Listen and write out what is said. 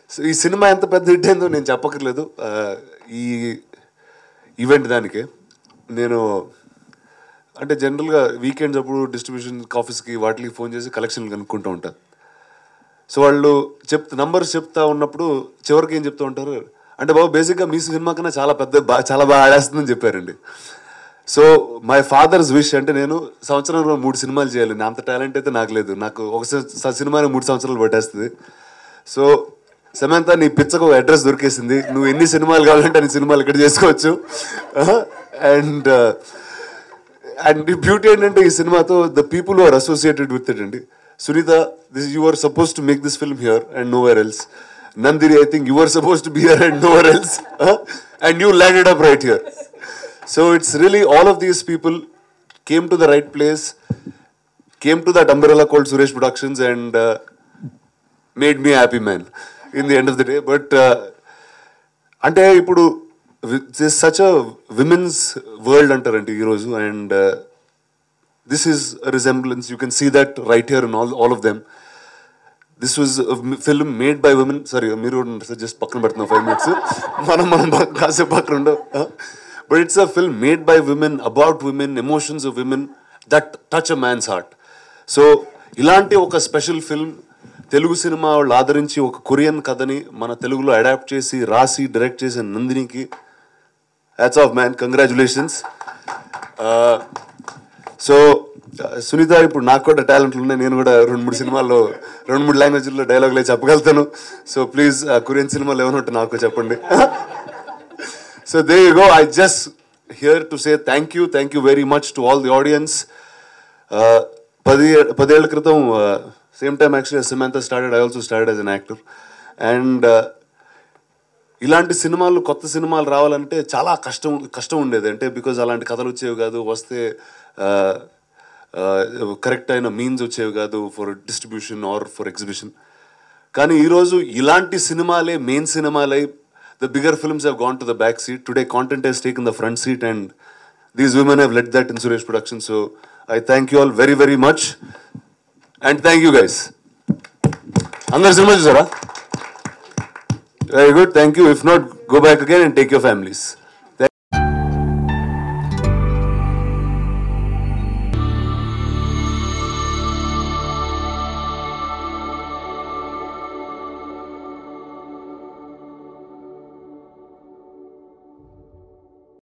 so ఈ cinema ఎంత పెద్ద హిట్ అయిందో నేను చెప్పక్కర్లేదు ఆ, ఈ ఈవెంట్ దానికే నేను అంటే జనరల్గా వీకెండ్స్ అప్పుడు డిస్ట్రిబ్యూషన్ ఆఫీస్కి వాటికి ఫోన్ చేసి కలెక్షన్ కనుక్కుంటూ ఉంటాను సో వాళ్ళు చెప్ నంబర్స్ చెప్తా ఉన్నప్పుడు చివరికి ఏం చెప్తూ ఉంటారు అంటే బాబు బేసిక్గా మీ సినిమా కన్నా చాలా పెద్ద బా చాలా బాగా ఆడేస్తుందని చెప్పారండి సో మై ఫాదర్స్ విష్ అంటే నేను సంవత్సరంలో మూడు సినిమాలు చేయాలి నా అంత టాలెంట్ అయితే నాకు లేదు నాకు ఒక సి- సినిమాని మూడు సంవత్సరాలు పట్టేస్తుంది సో సమంత నీ పిచ్చకు అడ్రస్ దొరికేసింది నువ్వు ఎన్ని సినిమాలు కావాలంటే అన్ని సినిమాలు ఇక్కడ చేసుకోవచ్చు అండ్ అండ్ బ్యూటీ ఏంటంటే ఈ సినిమాతో the people are associated with it అండి Sunitha this you are suppose to make this film here and nowhere else Nandini I think you are suppose to be here and nowhere else and you landed up right here so it's really all of these people came to the right place came to that umbrella called Suresh Productions and made me happy man in the end of the day but అంటే ఇప్పుడు this such a women's world అంటారండి ఈరోజు and this is resemblance you can see that right here in all all of them this was film made by women sorry మీరు just పక్కన పెడుతున్నాం five minutes మనం మనం పక్క- కాసేపు పక్కన ఉండవు but it's a film made by women about women emotions of women that touch a man's heart so ఇలాంటి ఒక స్పెషల్ ఫిల్మ్ తెలుగు సినిమా వాళ్ళు ఆదరించి ఒక కొరియన్ కథని మన తెలుగులో అడాప్ట్ చేసి రాసి డైరెక్ట్ చేసిన నందినికి hats off man congratulations so Sunitha ఇప్పుడు నాకు కూడా టాలెంట్లు ఉన్నాయి నేను కూడా రెండు మూడు సినిమాల్లో రెండు మూడు లాంగ్వేజ్లో డైలాగులే చెప్పగలుగుతాను సో ప్లీజ్ కొరియన్ సినిమాలు ఏమైనా ఉంటే నాకు చెప్పండి so there you go I just here to say thank you thank you very much to all the audience పది పదేళ్ల క్రితం same time actually Samantha started I also started as an actor అండ్ ఇలాంటి సినిమాలు కొత్త సినిమాలు రావాలంటే చాలా కష్టం కష్టం ఉండేది అంటే బికాజ్ అలాంటి కథలు వచ్చేవి కాదు వస్తే కరెక్ట్ అయిన మీన్స్ వచ్చేవి కాదు for distribution or for exhibition కానీ ఈరోజు ఇలాంటి సినిమాలే మెయిన్ సినిమాలై the bigger films have gone to the back seat today content has take in the front seat and these women have let that in Suresh Production so I thank you all very very much and thank you guys అందరు సినిమా చూసారా very good thank you if not go back again and take your families